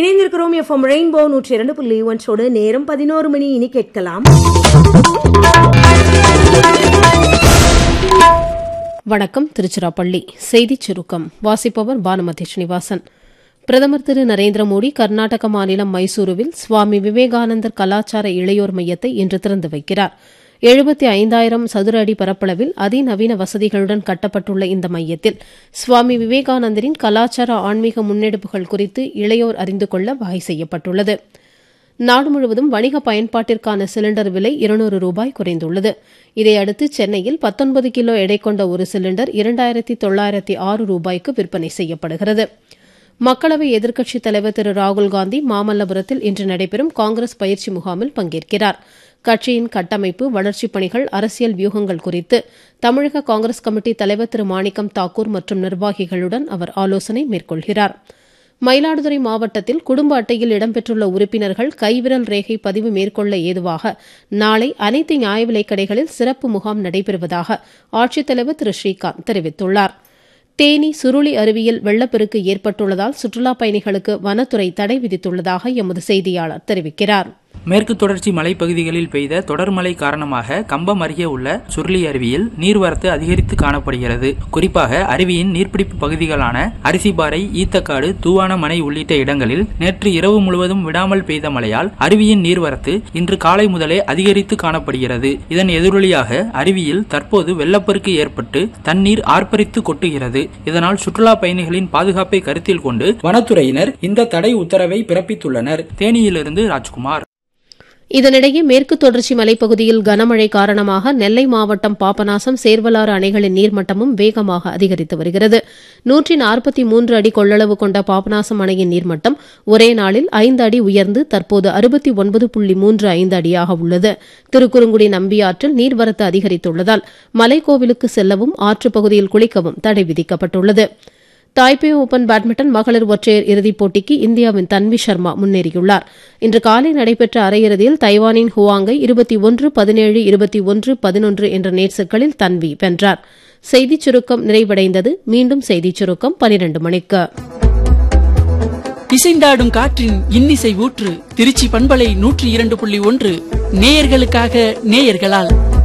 இணைந்திருக்கிறோம் FM rainbow நூற்றி இரண்டு புள்ளி ஒன்றோடு நேரம் பதினோரு மணி இனி கேட்கலாம் வணக்கம் திருச்சிராப்பள்ளி செய்திச் சுருக்கம் வாசிப்பவர் பானுமதி ஸ்ரீனிவாசன் பிரதமர் திரு நரேந்திர மோடி கர்நாடக மாநிலம் மைசூருவில் சுவாமி விவேகானந்தர் கலாச்சார இளையோர் மையத்தை இன்று திறந்து வைக்கிறார் எழுபத்தி ஐந்தாயிரம் சதுர அடி பரப்பளவில் அதிநவீன வசதிகளுடன் கட்டப்பட்டுள்ள இந்த மையத்தில் சுவாமி விவேகானந்தரின் கலாச்சார ஆன்மீக முன்னெடுப்புகள் குறித்து இளையோர் அறிந்து கொள்ள வகை செய்யப்பட்டுள்ளது நாடு முழுவதும் வணிக பயன்பாட்டிற்கான சிலிண்டர் விலை இருநூறு ரூபாய் குறைந்துள்ளது இதையடுத்து சென்னையில் பத்தொன்பது கிலோ எடை கொண்ட ஒரு சிலிண்டர் இரண்டாயிரத்தி தொள்ளாயிரத்தி ஆறு ரூபாய்க்கு விற்பனை செய்யப்படுகிறது மக்களவை எதிர்க்கட்சித் தலைவர் திரு ராகுல்காந்தி மாமல்லபுரத்தில் இன்று நடைபெறும் காங்கிரஸ் பயிற்சி முகாமில் பங்கேற்கிறார் கட்சியின் கட்டமைப்பு வளர்ச்சிப் பணிகள் அரசியல் வியூகங்கள் குறித்து தமிழக காங்கிரஸ் கமிட்டி தலைவர் திரு மாணிக்கம் தாக்கூர் மற்றும் நிர்வாகிகளுடன் அவர் ஆலோசனை மேற்கொள்கிறார் மயிலாடுதுறை மாவட்டத்தில் குடும்ப அட்டையில் இடம்பெற்றுள்ள உறுப்பினர்கள் கைவிரல் ரேகை பதிவு மேற்கொள்ள ஏதுவாக நாளை அனைத்து நியாய விலைக் கடைகளில் சிறப்பு முகாம் நடைபெறுவதாக ஆட்சித்தலைவர் திரு ஸ்ரீகாந்த் தெரிவித்துள்ளார் தேனி சுருளி அருவியில் வெள்ளப்பெருக்கு ஏற்பட்டுள்ளதால் சுற்றுலாப் பயணிகளுக்கு வனத்துறை தடை விதித்துள்ளதாக எமது செய்தியாளர் தெரிவிக்கிறார் மேற்கு தொடர்ச்சி மலைப்பகுதிகளில் பெய்த தொடர் மழை காரணமாக கம்பம் அருகே உள்ள சுருளி அருவியில் நீர்வரத்து அதிகரித்து காணப்படுகிறது குறிப்பாக அருவியின் நீர்பிடிப்பு பகுதிகளான அரிசிபாறை ஈத்தக்காடு தூவானமனை உள்ளிட்ட இடங்களில் நேற்று இரவு முழுவதும் விடாமல் பெய்த மழையால் அருவியின் நீர்வரத்து இன்று காலை முதலே அதிகரித்து காணப்படுகிறது இதன் எதிரொலியாக அருவியில் தற்போது வெள்ளப்பெருக்கு ஏற்பட்டு தண்ணீர் ஆர்ப்பரித்து கொட்டுகிறது இதனால் சுற்றுலா பயணிகளின் பாதுகாப்பை கருத்தில் கொண்டு வனத்துறையினர் இந்த தடை உத்தரவை பிறப்பித்துள்ளனர் தேனியிலிருந்து ராஜ்குமார் இதனிடையே மேற்கு தொடர்ச்சி மலைப்பகுதியில் கனமழை காரணமாக நெல்லை மாவட்டம் பாபநாசம் சேர்வலாறு அணைகளின் நீர்மட்டமும் வேகமாக அதிகரித்து வருகிறது நூற்றி நாற்பத்தி மூன்று அடி கொள்ளளவு கொண்ட பாபநாசம் அணையின் நீர்மட்டம் ஒரே நாளில் ஐந்து அடி உயர்ந்து தற்போது அறுபத்தி ஒன்பது புள்ளி மூன்று ஐந்து அடியாக உள்ளது திருக்குறுங்குடி நம்பியாற்றில் நீர்வரத்து அதிகரித்துள்ளதால் மலைக்கோவிலுக்கு செல்லவும் ஆற்றுப் பகுதியில் குளிக்கவும் தடை விதிக்கப்பட்டுள்ளது தாய்பே ஓபன் பேட்மிண்டன் மகளிர் ஒற்றையர் இறுதிப் போட்டிக்கு இந்தியாவின் தன்வி சர்மா முன்னேறியுள்ளார் இன்று காலை நடைபெற்ற அரையிறுதியில் தைவானின் ஹுவாங்கை இருபத்தி ஒன்று பதினேழு இருபத்தி ஒன்று பதினொன்று என்ற நேர்செட்களில் தன்வி வென்றார் செய்திச் சுருக்கம் நிறைவடைந்தது மீண்டும் செய்திச் சுருக்கம் பனிரண்டு மணிக்கு இசைந்தாடும் காற்றின் இன்னிசை ஊற்று திருச்சி பண்பலை நூற்றி இரண்டு புள்ளி ஒன்று நேயர்களுக்காக நேயர்களால்